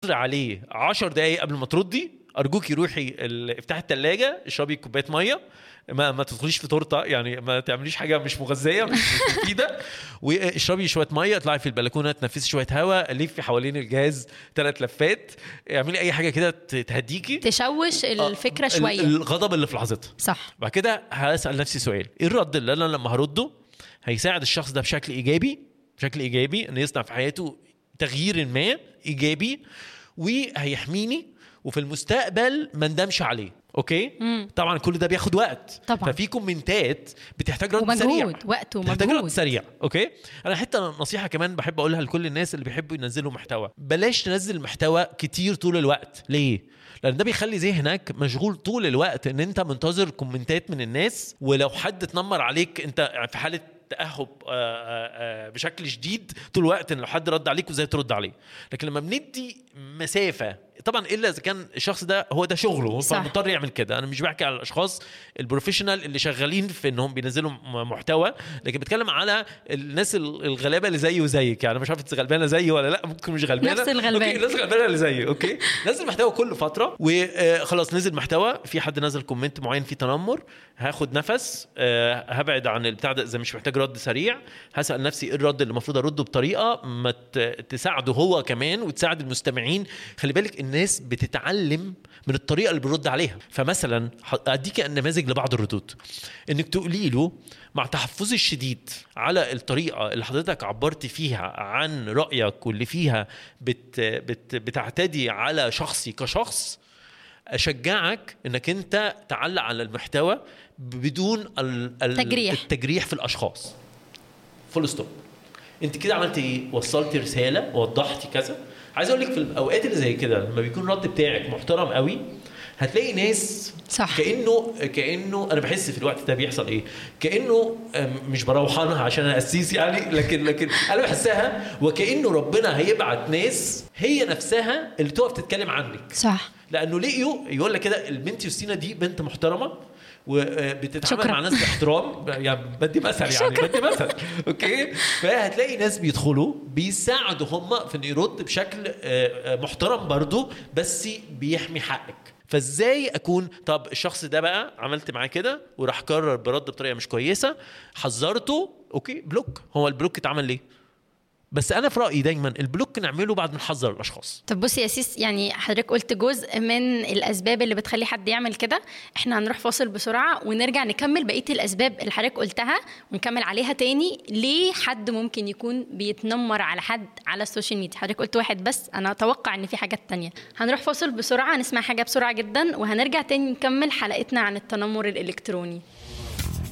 عصر عليه 10 دقايق قبل ما تردي ارجوكي روحي ال- افتحي الثلاجه اشربي كوبايه ميه ما ما تدخليش في تورته يعني ما تعمليش حاجه مش مغذيه مش مش مفيده واشربي شويه ميه اطلعي في البلكونه تنفسي شويه هواء لفي حوالين الجهاز ثلاث لفات اعملي اي حاجه كده ت- تهديكي تشوش الفكره ال- شويه الغضب اللي في لحظتها صح بعد كده هسال نفسي سؤال ايه الرد اللي انا لما هرده هيساعد الشخص ده بشكل ايجابي بشكل ايجابي انه يصنع في حياته تغيير ما ايجابي وهيحميني وفي المستقبل ما ندمش عليه اوكي مم. طبعا كل ده بياخد وقت طبعا. ففي كومنتات بتحتاج رد سريع ومجهود وقت تحتاج رد ومجهود سريع اوكي انا حته نصيحه كمان بحب اقولها لكل الناس اللي بيحبوا ينزلوا محتوى بلاش تنزل محتوى كتير طول الوقت ليه لان ده بيخلي ذهنك مشغول طول الوقت ان انت منتظر كومنتات من الناس ولو حد اتنمر عليك انت في حاله تاهب آه، آه، آه، بشكل شديد طول الوقت ان لو حد رد عليك وازاي ترد عليه لكن لما بندي مسافه طبعا الا اذا كان الشخص ده هو ده شغله صح. فمضطر يعمل كده انا مش بحكي على الاشخاص البروفيشنال اللي شغالين في انهم بينزلوا م- محتوى لكن بتكلم على الناس ال- الغلابه اللي زيي وزيك يعني مش عارف انت غلبانه زيي ولا لا ممكن مش غلبانه نفس الغلبان. اوكي الناس الغلبانه اللي زيي اوكي نزل محتوى كل فتره وخلاص نزل محتوى في حد نزل كومنت معين فيه تنمر هاخد نفس آه، هبعد عن البتاع ده اذا مش محتاج رد سريع هسال نفسي ايه الرد اللي المفروض ارده بطريقه ما ت- تساعده هو كمان وتساعد المستمعين خلي بالك الناس بتتعلم من الطريقه اللي بنرد عليها فمثلا ح- اديك نماذج لبعض الردود انك تقولي له مع تحفظي الشديد على الطريقه اللي حضرتك عبرت فيها عن رايك واللي فيها بت بت بتعتدي على شخصي كشخص اشجعك انك انت تعلق على المحتوى بدون ال- ال- تجريح. التجريح في الاشخاص فول ستوب انت كده عملت ايه وصلتي رساله وضحتي كذا عايز اقول لك في الاوقات اللي زي كده لما بيكون الرد بتاعك محترم قوي هتلاقي ناس صح. كانه كانه انا بحس في الوقت ده بيحصل ايه كانه أم، مش بروحانها عشان انا قسيس يعني لكن لكن انا بحسها وكانه ربنا هيبعت ناس هي نفسها اللي تقف تتكلم عنك صح لانه لقيوا يقول لك كده البنت يوستينا دي بنت محترمه وبتتعامل شكراً. مع ناس باحترام يعني بدي مثل يعني بدي مثل اوكي فهتلاقي ناس بيدخلوا بيساعدوا هم في انه يرد بشكل آه، آه، محترم برضو بس بيحمي حقك فازاي اكون طب الشخص ده بقى عملت معاه كده وراح قرر برد بطريقه مش كويسه حذرته اوكي بلوك هو البلوك اتعمل ليه بس انا في رايي دايما البلوك نعمله بعد ما نحذر الاشخاص طب بصي يا سيس يعني حضرتك قلت جزء من الاسباب اللي بتخلي حد يعمل كده احنا هنروح فاصل بسرعه ونرجع نكمل بقيه الاسباب اللي حضرتك قلتها ونكمل عليها تاني ليه حد ممكن يكون بيتنمر على حد على السوشيال ميديا حضرتك قلت واحد بس انا اتوقع ان في حاجات تانية هنروح فاصل بسرعه نسمع حاجه بسرعه جدا وهنرجع تاني نكمل حلقتنا عن التنمر الالكتروني